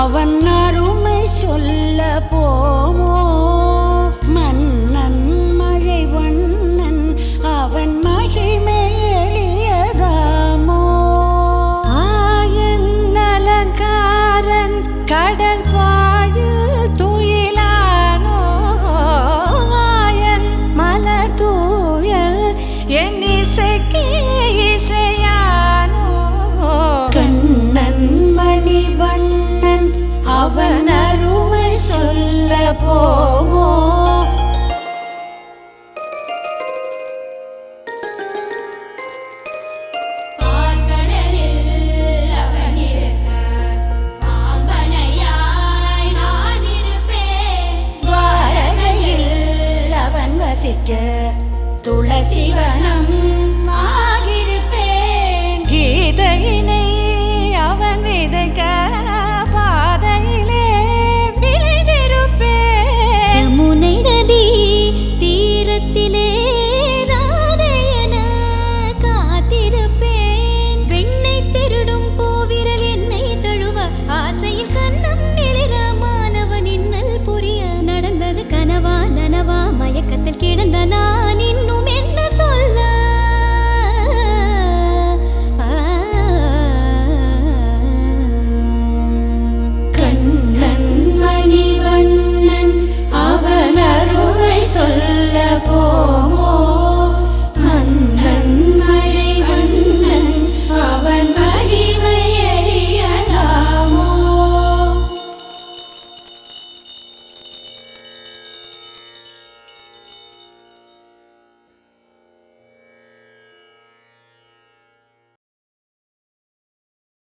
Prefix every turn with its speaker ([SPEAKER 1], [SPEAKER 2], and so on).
[SPEAKER 1] அவன் அருமை சொல்ல போமோ மன்னன் மழை வண்ணன் அவன் மகிமை எளியதாமோ
[SPEAKER 2] ஆயன் அலங்காரன் கடல் வாயில் துயிலானோ ஆயன் மலர் தூயல் என் இசைக்கு இசையானோ
[SPEAKER 1] கண்ணன் மணிவண்ணன் அவன் அருமை சொல்ல போமோ
[SPEAKER 3] பார்க்கடலில் அவன் இருக்க மாம்பனையாய் நான் இருப்பேன்
[SPEAKER 1] துவாரகையில் அவன் வசிக்க துளசிவனம் ஆகிருப்பேன்
[SPEAKER 2] கீதையினை அவன் விதைக்க பாதையிலே விளைந்திருப்பேன்
[SPEAKER 3] யமுனை நதி தீரத்திலே ராதையன காத்திருப்பேன் வெண்ணை திருடும் போவிரல் என்னை தழுவ ஆசையில் கண்ணம் எழிற மாணவன் இன்னல் புரிய நடந்தது கனவா நனவா மயக்கத்தில் கிடந்த நான்